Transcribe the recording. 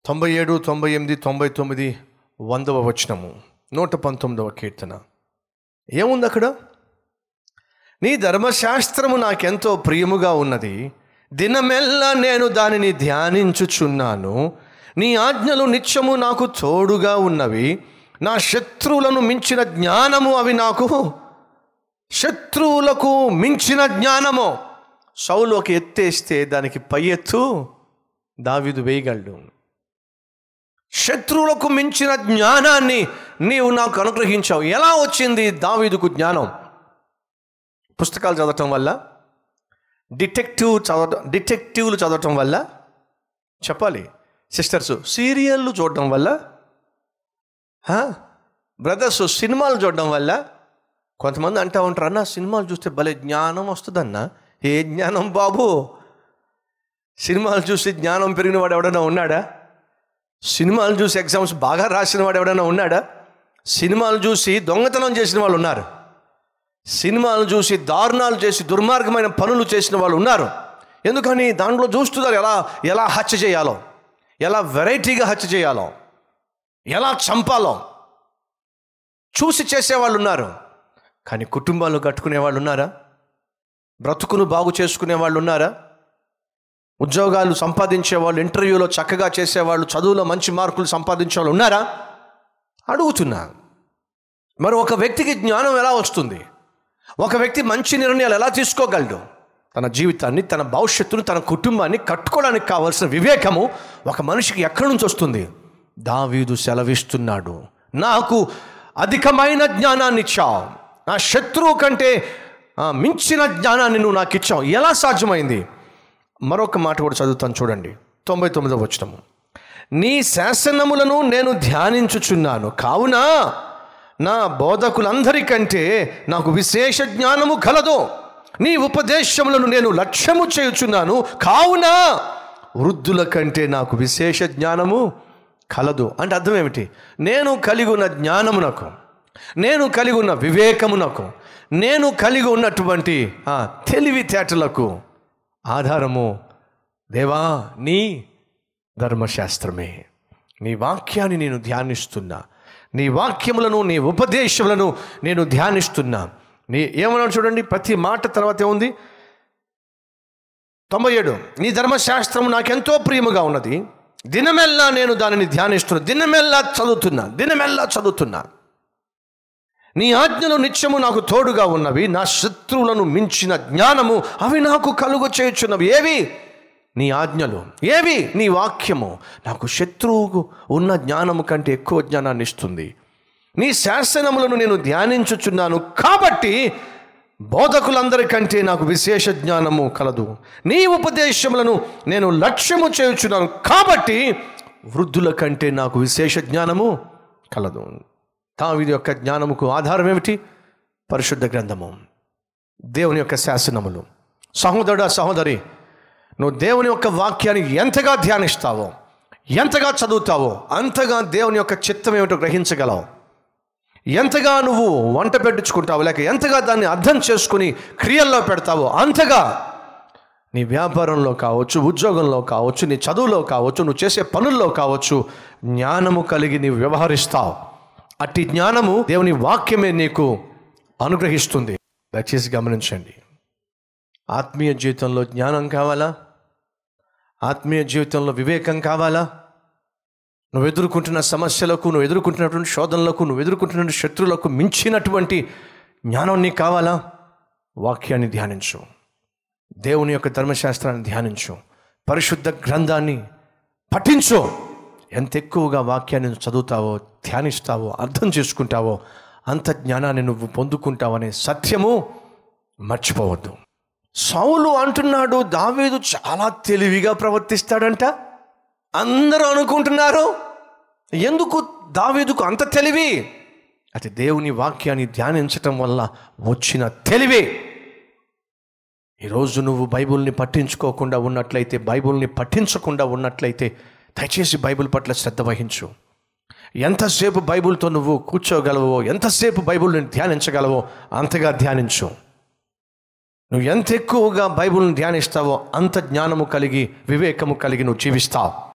తొంభై ఏడు తొంభై ఎనిమిది తొంభై తొమ్మిది వందవ వచనము నూట పంతొమ్మిదవ కీర్తన ఏముంది అక్కడ నీ ధర్మశాస్త్రము నాకెంతో ప్రియముగా ఉన్నది దినమెల్లా నేను దానిని ధ్యానించుచున్నాను నీ ఆజ్ఞలు నిత్యము నాకు తోడుగా ఉన్నవి నా శత్రువులను మించిన జ్ఞానము అవి నాకు శత్రువులకు మించిన జ్ఞానము సౌలు ఒక ఎత్తేస్తే దానికి పై ఎత్తు దావీదు వేయగలడు శత్రువులకు మించిన జ్ఞానాన్ని నీవు నాకు అనుగ్రహించావు ఎలా వచ్చింది దావీదుకు జ్ఞానం పుస్తకాలు చదవటం వల్ల డిటెక్టివ్ చదవటం డిటెక్టివ్లు చదవటం వల్ల చెప్పాలి సిస్టర్స్ సీరియళ్ళు చూడటం వల్ల బ్రదర్స్ సినిమాలు చూడడం వల్ల కొంతమంది అంటూ ఉంటారు అన్న సినిమాలు చూస్తే భలే జ్ఞానం వస్తుందన్న ఏ జ్ఞానం బాబు సినిమాలు చూసి జ్ఞానం పెరిగిన వాడు ఎవడైనా ఉన్నాడా సినిమాలు చూసి ఎగ్జామ్స్ బాగా రాసిన వాడు ఎవడైనా ఉన్నాడా సినిమాలు చూసి దొంగతనం చేసిన వాళ్ళు ఉన్నారు సినిమాలు చూసి దారుణాలు చేసి దుర్మార్గమైన పనులు చేసిన వాళ్ళు ఉన్నారు ఎందుకని దాంట్లో చూస్తున్నారు ఎలా ఎలా హత్య చేయాలో ఎలా వెరైటీగా హత్య చేయాలో ఎలా చంపాలో చూసి చేసేవాళ్ళు ఉన్నారు కానీ కుటుంబాలు కట్టుకునే వాళ్ళు ఉన్నారా బ్రతుకును బాగు చేసుకునే వాళ్ళు ఉన్నారా ఉద్యోగాలు సంపాదించే వాళ్ళు ఇంటర్వ్యూలో చక్కగా చేసేవాళ్ళు చదువులో మంచి మార్కులు సంపాదించే వాళ్ళు ఉన్నారా అడుగుతున్నా మరి ఒక వ్యక్తికి జ్ఞానం ఎలా వస్తుంది ఒక వ్యక్తి మంచి నిర్ణయాలు ఎలా తీసుకోగలడు తన జీవితాన్ని తన భవిష్యత్తును తన కుటుంబాన్ని కట్టుకోవడానికి కావాల్సిన వివేకము ఒక మనిషికి ఎక్కడి నుంచి వస్తుంది దావీదు సెలవిస్తున్నాడు నాకు అధికమైన జ్ఞానాన్ని ఇచ్చావు నా శత్రువు కంటే ఆ, మించిన జ్ఞానాన్ని నువ్వు నాకు ఇచ్చావు ఎలా సాధ్యమైంది మరొక మాట కూడా చదువుతాను చూడండి తొంభై తొమ్మిదో వచ్చినము నీ శాసనములను నేను ధ్యానించుచున్నాను కావున నా బోధకులందరికంటే నాకు విశేష జ్ఞానము కలదు నీ ఉపదేశములను నేను లక్ష్యము చేయుచున్నాను కావున వృద్ధుల కంటే నాకు విశేష జ్ఞానము కలదు అంటే అర్థం ఏమిటి నేను కలిగి ఉన్న జ్ఞానమునకు నేను కలిగి ఉన్న వివేకమునకు నేను కలిగి ఉన్నటువంటి ఆ తెలివితేటలకు ఆధారము దేవా నీ ధర్మశాస్త్రమే నీ వాక్యాన్ని నేను ధ్యానిస్తున్నా నీ వాక్యములను నీ ఉపదేశములను నేను ధ్యానిస్తున్నా నీ ఏమన్నాడు చూడండి ప్రతి మాట తర్వాత ఏముంది తొంభై ఏడు నీ ధర్మశాస్త్రము నాకెంతో ప్రియముగా ఉన్నది దినమెల్లా నేను దానిని ధ్యానిస్తున్నా దినమెల్లా చదువుతున్నా దినమెల్లా చదువుతున్నా నీ ఆజ్ఞలు నిత్యము నాకు తోడుగా ఉన్నవి నా శత్రువులను మించిన జ్ఞానము అవి నాకు కలుగు చేయుచున్నవి ఏవి నీ ఆజ్ఞలు ఏవి నీ వాక్యము నాకు శత్రువుకు ఉన్న జ్ఞానము కంటే ఎక్కువ జ్ఞానాన్ని ఇస్తుంది నీ శాసనములను నేను ధ్యానించుచున్నాను కాబట్టి బోధకులందరికంటే నాకు విశేష జ్ఞానము కలదు నీ ఉపదేశములను నేను లక్ష్యము చేయుచున్నాను కాబట్టి వృద్ధుల కంటే నాకు విశేష జ్ఞానము కలదు దావీదు యొక్క జ్ఞానముకు ఆధారం ఏమిటి పరిశుద్ధ గ్రంథము దేవుని యొక్క శాసనములు సహోదరుడా సహోదరి నువ్వు దేవుని యొక్క వాక్యాన్ని ఎంతగా ధ్యానిస్తావో ఎంతగా చదువుతావో అంతగా దేవుని యొక్క చిత్తం ఏమిటో గ్రహించగలవు ఎంతగా నువ్వు వంట పెట్టించుకుంటావు లేక ఎంతగా దాన్ని అర్థం చేసుకుని క్రియల్లో పెడతావో అంతగా నీ వ్యాపారంలో కావచ్చు ఉద్యోగంలో కావచ్చు నీ చదువులో కావచ్చు నువ్వు చేసే పనుల్లో కావచ్చు జ్ఞానము కలిగి నీవు వ్యవహరిస్తావు అట్టి జ్ఞానము దేవుని వాక్యమే నీకు అనుగ్రహిస్తుంది దయచేసి గమనించండి ఆత్మీయ జీవితంలో జ్ఞానం కావాలా ఆత్మీయ జీవితంలో వివేకం కావాలా నువ్వు ఎదుర్కొంటున్న సమస్యలకు నువ్వు ఎదుర్కొంటున్నటువంటి శోధనలకు నువ్వు ఎదుర్కొంటున్న శత్రువులకు మించినటువంటి జ్ఞానం నీకు కావాలా వాక్యాన్ని ధ్యానించు దేవుని యొక్క ధర్మశాస్త్రాన్ని ధ్యానించు పరిశుద్ధ గ్రంథాన్ని పఠించు ఎంత ఎక్కువగా వాక్యాన్ని నువ్వు చదువుతావో ధ్యానిస్తావో అర్థం చేసుకుంటావో అంత జ్ఞానాన్ని నువ్వు పొందుకుంటావనే సత్యము మర్చిపోవద్దు సౌలు అంటున్నాడు దావీదు చాలా తెలివిగా ప్రవర్తిస్తాడంట అందరూ అనుకుంటున్నారు ఎందుకు దావీదుకు అంత తెలివి అది దేవుని వాక్యాన్ని ధ్యానించటం వల్ల వచ్చిన తెలివే ఈరోజు నువ్వు బైబిల్ని పట్టించుకోకుండా ఉన్నట్లయితే బైబిల్ని పఠించకుండా ఉన్నట్లయితే దయచేసి బైబిల్ పట్ల శ్రద్ధ వహించు ఎంతసేపు బైబిల్తో నువ్వు కూర్చోగలవో ఎంతసేపు బైబిల్ని ధ్యానించగలవో అంతగా ధ్యానించు నువ్వు ఎంత ఎక్కువగా బైబిల్ని ధ్యానిస్తావో అంత జ్ఞానము కలిగి వివేకము కలిగి నువ్వు జీవిస్తావు